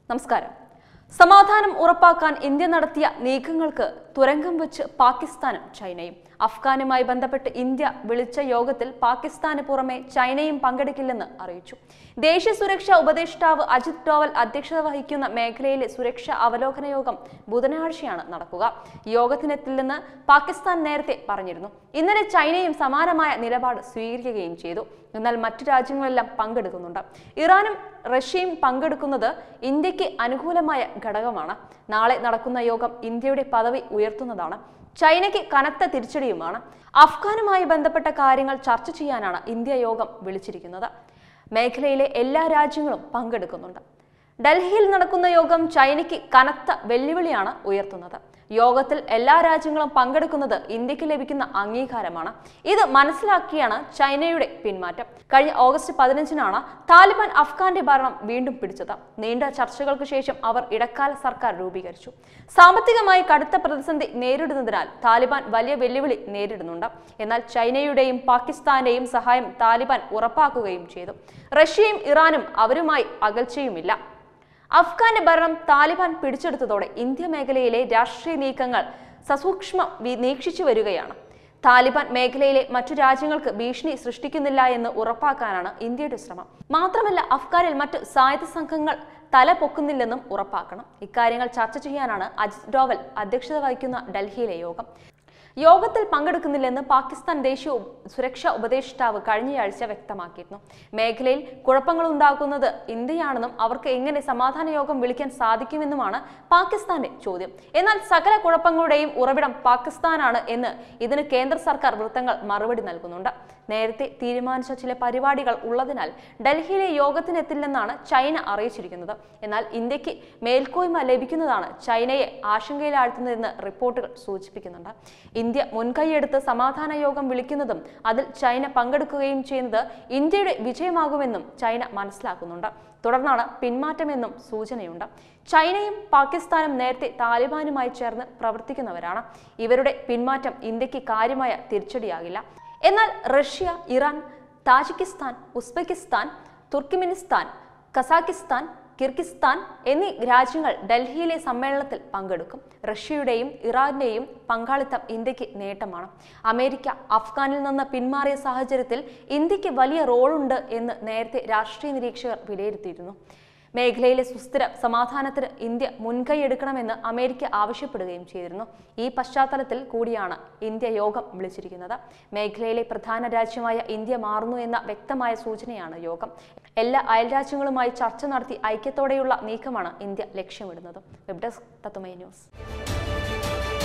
നമസ്കാരം സമാധാനം ഉറപ്പാക്കാൻ ഇന്ത്യ നടത്തിയ നീക്കങ്ങൾക്ക് തുരങ്കം വെച്ച് പാകിസ്ഥാനും ചൈനയും അഫ്ഗാനുമായി ബന്ധപ്പെട്ട് ഇന്ത്യ വിളിച്ച യോഗത്തിൽ പാകിസ്ഥാന് പുറമെ ചൈനയും പങ്കെടുക്കില്ലെന്ന് അറിയിച്ചു ദേശീയ സുരക്ഷാ ഉപദേഷ്ടാവ് അജിത് ഡോവൽ അധ്യക്ഷത വഹിക്കുന്ന മേഖലയിലെ സുരക്ഷാ അവലോകന യോഗം ബുധനാഴ്ചയാണ് നടക്കുക യോഗത്തിനെത്തില്ലെന്ന് പാകിസ്ഥാൻ നേരത്തെ പറഞ്ഞിരുന്നു ഇന്നലെ ചൈനയും സമാനമായ നിലപാട് സ്വീകരിക്കുകയും ചെയ്തു എന്നാൽ മറ്റു രാജ്യങ്ങളെല്ലാം പങ്കെടുക്കുന്നുണ്ട് ഇറാനും റഷ്യയും പങ്കെടുക്കുന്നത് ഇന്ത്യക്ക് അനുകൂലമായ ഘടകമാണ് നാളെ നടക്കുന്ന യോഗം ഇന്ത്യയുടെ പദവി ഉയർത്തുന്നതാണ് ചൈനയ്ക്ക് കനത്ത തിരിച്ചടിയുമാണ് അഫ്ഗാനുമായി ബന്ധപ്പെട്ട കാര്യങ്ങൾ ചർച്ച ചെയ്യാനാണ് ഇന്ത്യ യോഗം വിളിച്ചിരിക്കുന്നത് മേഖലയിലെ എല്ലാ രാജ്യങ്ങളും പങ്കെടുക്കുന്നുണ്ട് ഡൽഹിയിൽ നടക്കുന്ന യോഗം ചൈനയ്ക്ക് കനത്ത വെല്ലുവിളിയാണ് ഉയർത്തുന്നത് യോഗത്തിൽ എല്ലാ രാജ്യങ്ങളും പങ്കെടുക്കുന്നത് ഇന്ത്യക്ക് ലഭിക്കുന്ന അംഗീകാരമാണ് ഇത് മനസ്സിലാക്കിയാണ് ചൈനയുടെ പിന്മാറ്റം കഴിഞ്ഞ ഓഗസ്റ്റ് പതിനഞ്ചിനാണ് താലിബാൻ അഫ്ഗാന്റെ ഭരണം വീണ്ടും പിടിച്ചത് നീണ്ട ചർച്ചകൾക്ക് ശേഷം അവർ ഇടക്കാല സർക്കാർ രൂപീകരിച്ചു സാമ്പത്തികമായി കടുത്ത പ്രതിസന്ധി നേരിടുന്നതിനാൽ താലിബാൻ വലിയ വെല്ലുവിളി നേരിടുന്നുണ്ട് എന്നാൽ ചൈനയുടെയും പാകിസ്ഥാന്റെയും സഹായം താലിബാൻ ഉറപ്പാക്കുകയും ചെയ്തു റഷ്യയും ഇറാനും അവരുമായി അകൽച്ചയുമില്ല അഫ്ഗാന്റെ ഭരണം താലിബാൻ പിടിച്ചെടുത്തതോടെ ഇന്ത്യ മേഖലയിലെ രാഷ്ട്രീയ നീക്കങ്ങൾ സസൂക്ഷ്മം വി- വീക്ഷിച്ചു വരികയാണ് താലിബാൻ മേഖലയിലെ മറ്റു രാജ്യങ്ങൾക്ക് ഭീഷണി സൃഷ്ടിക്കുന്നില്ല എന്ന് ഉറപ്പാക്കാനാണ് ഇന്ത്യയുടെ ശ്രമം മാത്രമല്ല അഫ്ഗാനിൽ മറ്റു സായുധ സംഘങ്ങൾ തല പൊക്കുന്നില്ലെന്നും ഉറപ്പാക്കണം ഇക്കാര്യങ്ങൾ ചർച്ച ചെയ്യാനാണ് അജിത് ഡോവൽ അധ്യക്ഷത വഹിക്കുന്ന ഡൽഹിയിലെ യോഗം യോഗത്തിൽ പങ്കെടുക്കുന്നില്ലെന്ന് പാകിസ്ഥാൻ ദേശീയ ഉപ- സുരക്ഷാ ഉപദേഷ്ടാവ് കഴിഞ്ഞയാഴ്ച വ്യക്തമാക്കിയിരുന്നു മേഖലയിൽ കുഴപ്പങ്ങൾ ഉണ്ടാക്കുന്നത് ഇന്ത്യയാണെന്നും അവർക്ക് എങ്ങനെ സമാധാന യോഗം വിളിക്കാൻ സാധിക്കുമെന്നുമാണ് പാകിസ്ഥാന്റെ ചോദ്യം എന്നാൽ സകല കുഴപ്പങ്ങളുടെയും ഉറവിടം പാകിസ്ഥാനാണ് എന്ന് ഇതിന് കേന്ദ്ര സർക്കാർ വൃത്തങ്ങൾ മറുപടി നൽകുന്നുണ്ട് നേരത്തെ തീരുമാനിച്ച ചില പരിപാടികൾ ഉള്ളതിനാൽ ഡൽഹിയിലെ യോഗത്തിനെത്തില്ലെന്നാണ് ചൈന അറിയിച്ചിരിക്കുന്നത് എന്നാൽ ഇന്ത്യക്ക് മേൽക്കോയ്മ ലഭിക്കുന്നതാണ് ചൈനയെ ആശങ്കയിലാഴ്ത്തുന്നതെന്ന് റിപ്പോർട്ടുകൾ സൂചിപ്പിക്കുന്നുണ്ട് ഇന്ത്യ മുൻകൈയെടുത്ത് സമാധാന യോഗം വിളിക്കുന്നതും അതിൽ ചൈന പങ്കെടുക്കുകയും ചെയ്യുന്നത് ഇന്ത്യയുടെ വിജയമാകുമെന്നും ചൈന മനസ്സിലാക്കുന്നുണ്ട് തുടർന്നാണ് പിന്മാറ്റമെന്നും സൂചനയുണ്ട് ചൈനയും പാകിസ്ഥാനും നേരത്തെ താലിബാനുമായി ചേർന്ന് പ്രവർത്തിക്കുന്നവരാണ് ഇവരുടെ പിന്മാറ്റം ഇന്ത്യക്ക് കാര്യമായ തിരിച്ചടിയാകില്ല എന്നാൽ Russia Iran Tajikistan Uzbekistan Turkmenistan Kazakhstan Kyrgyzstan എന്നീ രാജ്യങ്ങൾ ഡൽഹിയിലെ സമ്മേളനത്തിൽ പങ്കെടുക്കും റഷ്യയുടെയും ഇറാന്റെയും പങ്കാളിത്തം ഇന്ത്യക്ക് നേട്ടമാണ് അമേരിക്ക അഫ്ഗാനിൽ നിന്ന് പിന്മാറിയ സാഹചര്യത്തിൽ ഇന്ത്യക്ക് വലിയ റോളുണ്ട് എന്ന് നേരത്തെ രാഷ്ട്രീയ നിരീക്ഷകർ വിലയിരുത്തിയിരുന്നു മേഖലയിലെ സുസ്ഥിര സമാധാനത്തിന് ഇന്ത്യ മുൻകൈയെടുക്കണമെന്ന് അമേരിക്ക ആവശ്യപ്പെടുകയും ചെയ്തിരുന്നു ഈ പശ്ചാത്തലത്തിൽ കൂടിയാണ് ഇന്ത്യ യോഗം വിളിച്ചിരിക്കുന്നത് മേഖലയിലെ പ്രധാന രാജ്യമായ ഇന്ത്യ മാറുന്നു എന്ന വ്യക്തമായ സൂചനയാണ് യോഗം എല്ലാ അയൽരാജ്യങ്ങളുമായി ചർച്ച നടത്തി ഐക്യത്തോടെയുള്ള നീക്കമാണ് ഇന്ത്യ ലക്ഷ്യമിടുന്നത് വെബ് ഡെസ്ക് തത്തുമൈ ന്യൂസ്